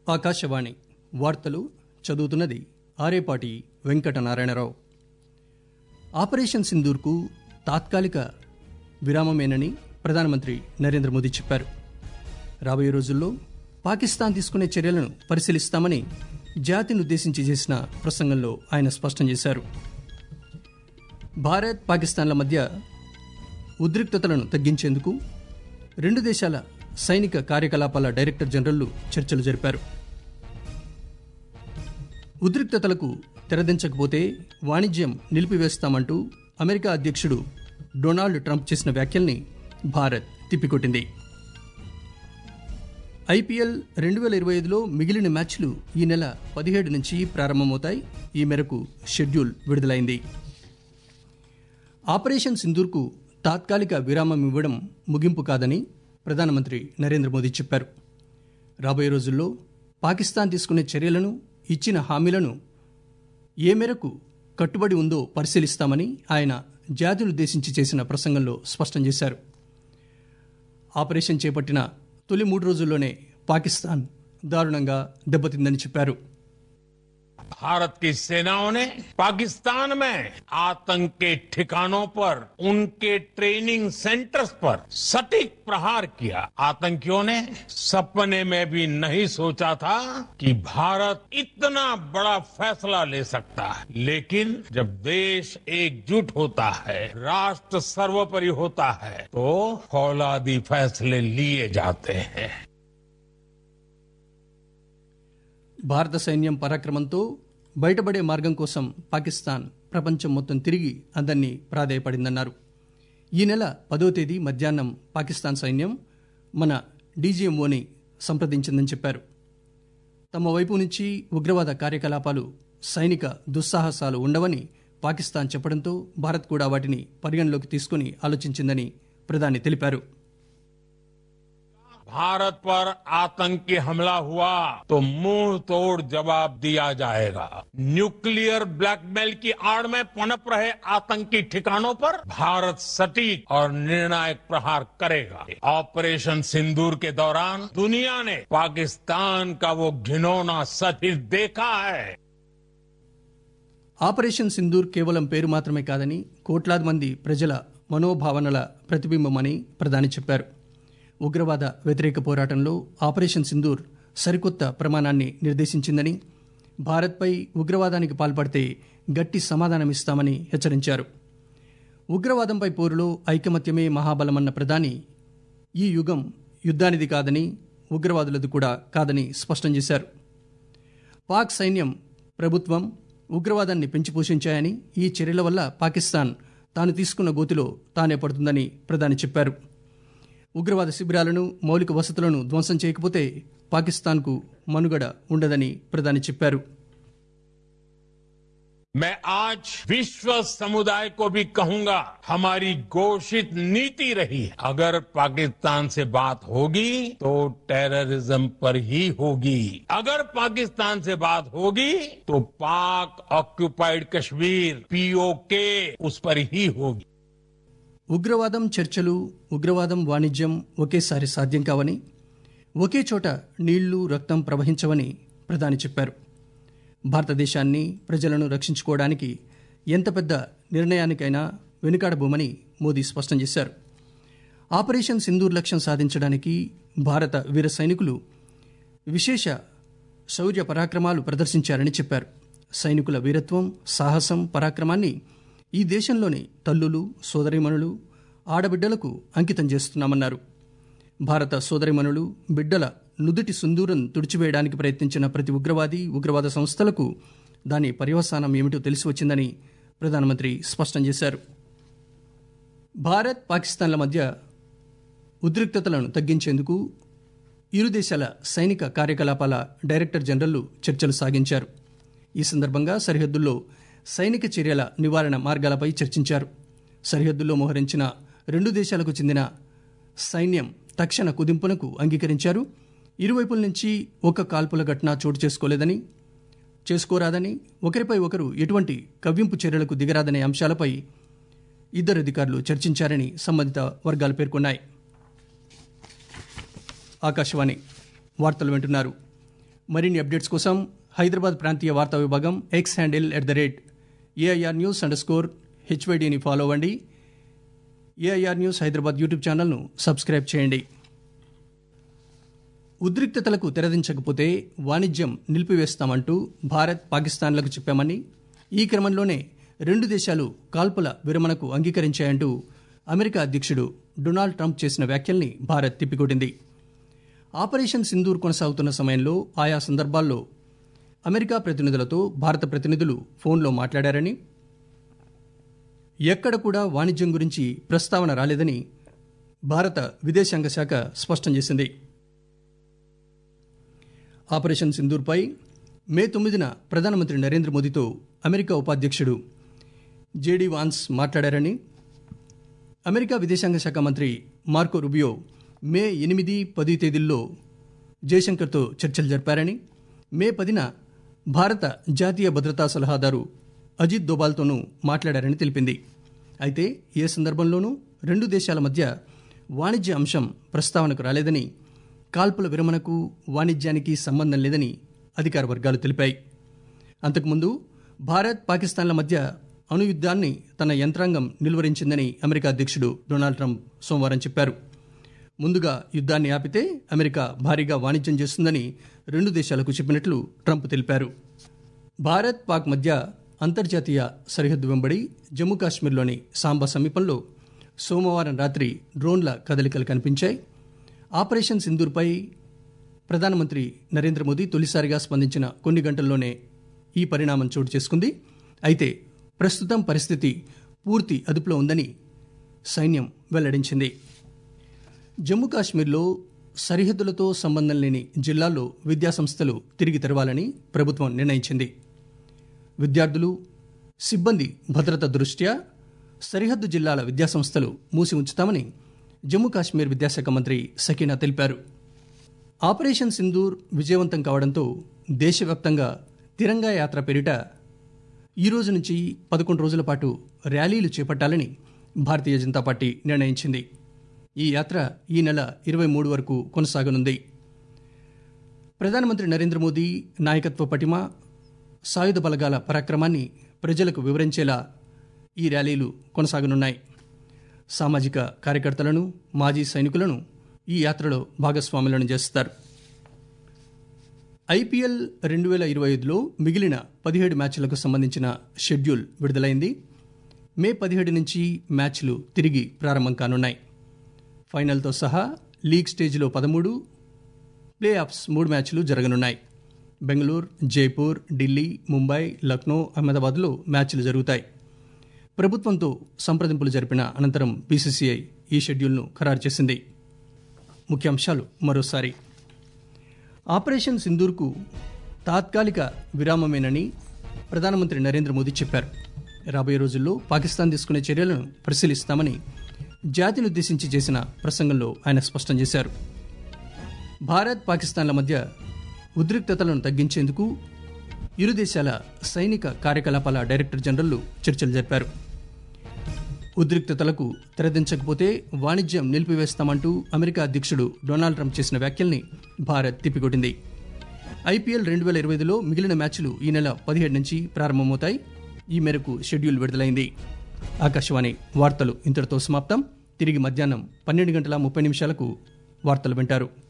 ఆకాశవాణి వార్తలు చదువుతున్నది ఆరేపాటి వెంకటనారాయణరావు ఆపరేషన్ సింధూర్కు తాత్కాలిక విరామమేనని ప్రధానమంత్రి నరేంద్ర మోదీ చెప్పారు రాబోయే రోజుల్లో పాకిస్తాన్ తీసుకునే చర్యలను పరిశీలిస్తామని జాతిని ఉద్దేశించి చేసిన ప్రసంగంలో ఆయన స్పష్టం చేశారు భారత్ పాకిస్తాన్ల మధ్య ఉద్రిక్తతలను తగ్గించేందుకు రెండు దేశాల సైనిక కార్యకలాపాల డైరెక్టర్ జనరల్లు చర్చలు జరిపారు ఉద్రిక్తతలకు తెరదించకపోతే వాణిజ్యం నిలిపివేస్తామంటూ అమెరికా అధ్యక్షుడు డొనాల్డ్ ట్రంప్ చేసిన వ్యాఖ్యల్ని భారత్ తిప్పికొట్టింది ఐపీఎల్ రెండు వేల ఇరవై ఐదులో మిగిలిన మ్యాచ్లు ఈ నెల పదిహేడు నుంచి ప్రారంభమవుతాయి ఈ మేరకు షెడ్యూల్ విడుదలైంది ఆపరేషన్ సింధూర్కు తాత్కాలిక విరామం ఇవ్వడం ముగింపు కాదని ప్రధానమంత్రి నరేంద్ర మోదీ చెప్పారు రాబోయే రోజుల్లో పాకిస్తాన్ తీసుకునే చర్యలను ఇచ్చిన హామీలను ఏ మేరకు కట్టుబడి ఉందో పరిశీలిస్తామని ఆయన జాతినుద్దేశించి చేసిన ప్రసంగంలో స్పష్టం చేశారు ఆపరేషన్ చేపట్టిన తొలి మూడు రోజుల్లోనే పాకిస్తాన్ దారుణంగా దెబ్బతిందని చెప్పారు भारत की सेनाओं ने पाकिस्तान में आतंक के ठिकानों पर उनके ट्रेनिंग सेंटर्स पर सटीक प्रहार किया आतंकियों ने सपने में भी नहीं सोचा था कि भारत इतना बड़ा फैसला ले सकता है लेकिन जब देश एकजुट होता है राष्ट्र सर्वोपरि होता है तो फौलादी फैसले लिए जाते हैं భారత సైన్యం పరాక్రమంతో బయటపడే మార్గం కోసం పాకిస్తాన్ ప్రపంచం మొత్తం తిరిగి అందరినీ ప్రాధేయపడిందన్నారు ఈ నెల పదో తేదీ మధ్యాహ్నం పాకిస్తాన్ సైన్యం మన డీజీఎంఓని సంప్రదించిందని చెప్పారు తమ వైపు నుంచి ఉగ్రవాద కార్యకలాపాలు సైనిక దుస్సాహసాలు ఉండవని పాకిస్తాన్ చెప్పడంతో భారత్ కూడా వాటిని పరిగణలోకి తీసుకుని ఆలోచించిందని ప్రధాని తెలిపారు भारत पर आतंकी हमला हुआ तो मुंह तोड़ जवाब दिया जाएगा न्यूक्लियर ब्लैकमेल की आड़ में पनप रहे आतंकी ठिकानों पर भारत सटीक और निर्णायक प्रहार करेगा ऑपरेशन सिंदूर के दौरान दुनिया ने पाकिस्तान का वो घिनौना सच देखा है ఆపరేషన్ సింధూర్ కేవలం పేరు మాత్రమే కాదని కోట్లాది మంది ప్రజల మనోభావనల ప్రతిబింబమని ప్రధాని చెప్పారు ఉగ్రవాద వ్యతిరేక పోరాటంలో ఆపరేషన్ సింధూర్ సరికొత్త ప్రమాణాన్ని నిర్దేశించిందని భారత్పై ఉగ్రవాదానికి పాల్పడితే గట్టి సమాధానమిస్తామని హెచ్చరించారు ఉగ్రవాదంపై పోరులో ఐకమత్యమే మహాబలమన్న ప్రధాని ఈ యుగం యుద్ధానిది కాదని ఉగ్రవాదులది కూడా కాదని స్పష్టం చేశారు పాక్ సైన్యం ప్రభుత్వం ఉగ్రవాదాన్ని పెంచి పోషించాయని ఈ చర్యల వల్ల పాకిస్తాన్ తాను తీసుకున్న గోతిలో తానే పడుతుందని ప్రధాని చెప్పారు ఉగ్రవాద శిబిరాలను మౌలిక వసతులను ధ్వంసం చేయకపోతే పాకిస్తాన్కు మనుగడ ఉండదని ప్రధాని చెప్పారు मैं आज विश्व समुदाय को भी कहूंगा हमारी घोषित नीति रही है अगर पाकिस्तान से बात होगी तो टेररिज्म पर ही होगी अगर पाकिस्तान से बात होगी तो पाक ऑक्युपाइड कश्मीर पीओके उस पर ही होगी ఉగ్రవాదం చర్చలు ఉగ్రవాదం వాణిజ్యం ఒకేసారి సాధ్యం కావని ఒకే చోట నీళ్లు రక్తం ప్రవహించవని ప్రధాని చెప్పారు భారతదేశాన్ని ప్రజలను రక్షించుకోవడానికి ఎంత పెద్ద నిర్ణయానికైనా వెనుకాడబోమని మోదీ స్పష్టం చేశారు ఆపరేషన్ సింధూర్ లక్ష్యం సాధించడానికి భారత వీర సైనికులు విశేష శౌర్య పరాక్రమాలు ప్రదర్శించారని చెప్పారు సైనికుల వీరత్వం సాహసం పరాక్రమాన్ని ఈ దేశంలోని తల్లులు సోదరిమణులు ఆడబిడ్డలకు అంకితం చేస్తున్నామన్నారు భారత సోదరిమణులు బిడ్డల నుదుటి సుందూరం తుడిచివేయడానికి ప్రయత్నించిన ప్రతి ఉగ్రవాది ఉగ్రవాద సంస్థలకు దాని పర్యవసానం ఏమిటో తెలిసి వచ్చిందని ప్రధానమంత్రి స్పష్టం చేశారు భారత్ పాకిస్తాన్ల మధ్య ఉద్రిక్తతలను తగ్గించేందుకు ఇరు దేశాల సైనిక కార్యకలాపాల డైరెక్టర్ జనరల్లు చర్చలు సాగించారు ఈ సందర్భంగా సరిహద్దుల్లో సైనిక చర్యల నివారణ మార్గాలపై చర్చించారు సరిహద్దుల్లో మోహరించిన రెండు దేశాలకు చెందిన సైన్యం తక్షణ కుదింపునకు అంగీకరించారు ఇరువైపుల నుంచి ఒక్క కాల్పుల ఘటన చోటు చేసుకోలేదని చేసుకోరాదని ఒకరిపై ఒకరు ఎటువంటి కవ్వింపు చర్యలకు దిగరాదనే అంశాలపై ఇద్దరు అధికారులు చర్చించారని సంబంధిత వర్గాలు పేర్కొన్నాయి ఆకాశవాణి వార్తలు వింటున్నారు మరిన్ని అప్డేట్స్ కోసం హైదరాబాద్ ప్రాంతీయ వార్తా విభాగం X handle at the rate AIR news underscore హెచ్వైడిని ఫాలో అవ్వండి ఏఐఆర్ న్యూస్ హైదరాబాద్ యూట్యూబ్ ఛానల్ను సబ్స్క్రైబ్ చేయండి ఉద్రిక్తతలకు తెరదించకపోతే వాణిజ్యం నిలిపివేస్తామంటూ భారత్ పాకిస్తాన్లకు చెప్పామని ఈ క్రమంలోనే రెండు దేశాలు కాల్పుల విరమణకు అంగీకరించాయంటూ అమెరికా అధ్యక్షుడు డొనాల్డ్ ట్రంప్ చేసిన వ్యాఖ్యల్ని భారత్ తిప్పికొట్టింది ఆపరేషన్ సింధూర్ కొనసాగుతున్న సమయంలో ఆయా సందర్భాల్లో అమెరికా ప్రతినిధులతో భారత ప్రతినిధులు ఫోన్లో మాట్లాడారని ఎక్కడ కూడా వాణిజ్యం గురించి ప్రస్తావన రాలేదని భారత విదేశాంగ శాఖ స్పష్టం చేసింది ఆపరేషన్ సింధూర్పై మే తొమ్మిదిన ప్రధానమంత్రి నరేంద్ర మోదీతో అమెరికా ఉపాధ్యక్షుడు జేడీ వాన్స్ మాట్లాడారని అమెరికా విదేశాంగ శాఖ మంత్రి మార్కో రుబియో మే ఎనిమిది పది తేదీల్లో జయశంకర్తో చర్చలు జరిపారని మే పదిన భారత జాతీయ భద్రతా సలహాదారు అజిత్ దోబాల్తోనూ మాట్లాడారని తెలిపింది అయితే ఏ సందర్భంలోనూ రెండు దేశాల మధ్య వాణిజ్య అంశం ప్రస్తావనకు రాలేదని కాల్పుల విరమణకు వాణిజ్యానికి సంబంధం లేదని అధికార వర్గాలు తెలిపాయి అంతకుముందు భారత్ పాకిస్తాన్ల మధ్య అణుయుద్ధాన్ని తన యంత్రాంగం నిలువరించిందని అమెరికా అధ్యక్షుడు డొనాల్డ్ ట్రంప్ సోమవారం చెప్పారు ముందుగా యుద్ధాన్ని ఆపితే అమెరికా భారీగా వాణిజ్యం చేస్తుందని రెండు దేశాలకు చెప్పినట్లు ట్రంప్ తెలిపారు భారత్ పాక్ మధ్య అంతర్జాతీయ సరిహద్దు వెంబడి జమ్మూ కాశ్మీర్లోని సాంబా సమీపంలో సోమవారం రాత్రి డ్రోన్ల కదలికలు కనిపించాయి ఆపరేషన్ సింధూర్పై ప్రధానమంత్రి నరేంద్ర మోదీ తొలిసారిగా స్పందించిన కొన్ని గంటల్లోనే ఈ పరిణామం చోటు చేసుకుంది అయితే ప్రస్తుతం పరిస్థితి పూర్తి అదుపులో ఉందని సైన్యం వెల్లడించింది జమ్మూ కాశ్మీర్లో సరిహద్దులతో సంబంధం లేని జిల్లాల్లో విద్యాసంస్థలు తిరిగి తెరవాలని ప్రభుత్వం నిర్ణయించింది విద్యార్థులు సిబ్బంది భద్రత దృష్ట్యా సరిహద్దు జిల్లాల విద్యాసంస్థలు మూసి ఉంచుతామని జమ్మూ కాశ్మీర్ విద్యాశాఖ మంత్రి సకీనా తెలిపారు ఆపరేషన్ సింధూర్ విజయవంతం కావడంతో దేశవ్యాప్తంగా తిరంగా యాత్ర పేరిట ఈ రోజు నుంచి పదకొండు రోజుల పాటు ర్యాలీలు చేపట్టాలని భారతీయ జనతా పార్టీ నిర్ణయించింది ఈ యాత్ర ఈ నెల ఇరవై మూడు వరకు కొనసాగనుంది ప్రధానమంత్రి నరేంద్ర మోదీ నాయకత్వ పటిమ సాయుధ బలగాల పరాక్రమాన్ని ప్రజలకు వివరించేలా ఈ ర్యాలీలు కొనసాగనున్నాయి సామాజిక కార్యకర్తలను మాజీ సైనికులను ఈ యాత్రలో భాగస్వాములను చేస్తారు ఐపీఎల్ రెండు వేల ఇరవై ఐదులో మిగిలిన పదిహేడు మ్యాచ్లకు సంబంధించిన షెడ్యూల్ విడుదలైంది మే పదిహేడు నుంచి మ్యాచ్లు తిరిగి ప్రారంభం కానున్నాయి ఫైనల్తో సహా లీగ్ స్టేజ్లో పదమూడు ప్లే ఆఫ్స్ మూడు మ్యాచ్లు జరగనున్నాయి బెంగళూరు జైపూర్ ఢిల్లీ ముంబై లక్నో అహ్మదాబాద్లో మ్యాచ్లు జరుగుతాయి ప్రభుత్వంతో సంప్రదింపులు జరిపిన అనంతరం బీసీసీఐ ఈ షెడ్యూల్ను ఖరారు చేసింది ముఖ్యాంశాలు మరోసారి ఆపరేషన్ సింధూర్కు తాత్కాలిక విరామమేనని ప్రధానమంత్రి నరేంద్ర మోదీ చెప్పారు రాబోయే రోజుల్లో పాకిస్తాన్ తీసుకునే చర్యలను పరిశీలిస్తామని జాతినుద్దేశించి చేసిన ప్రసంగంలో ఆయన స్పష్టం చేశారు భారత్ పాకిస్తాన్ల మధ్య ఉద్రిక్తతలను తగ్గించేందుకు ఇరు దేశాల సైనిక కార్యకలాపాల డైరెక్టర్ జనరల్లు చర్చలు జరిపారు ఉద్రిక్తతలకు తెరదించకపోతే వాణిజ్యం నిలిపివేస్తామంటూ అమెరికా అధ్యక్షుడు డొనాల్డ్ ట్రంప్ చేసిన వ్యాఖ్యల్ని భారత్ తిప్పికొట్టింది ఐపీఎల్ రెండు వేల ఇరవై ఐదులో మిగిలిన మ్యాచ్లు ఈ నెల పదిహేడు నుంచి ప్రారంభమవుతాయి ఈ మేరకు షెడ్యూల్ విడుదలైంది ఆకాశవాణి వార్తలు ఇంతటితో సమాప్తం తిరిగి మధ్యాహ్నం పన్నెండు గంటల ముప్పై నిమిషాలకు వార్తలు వింటారు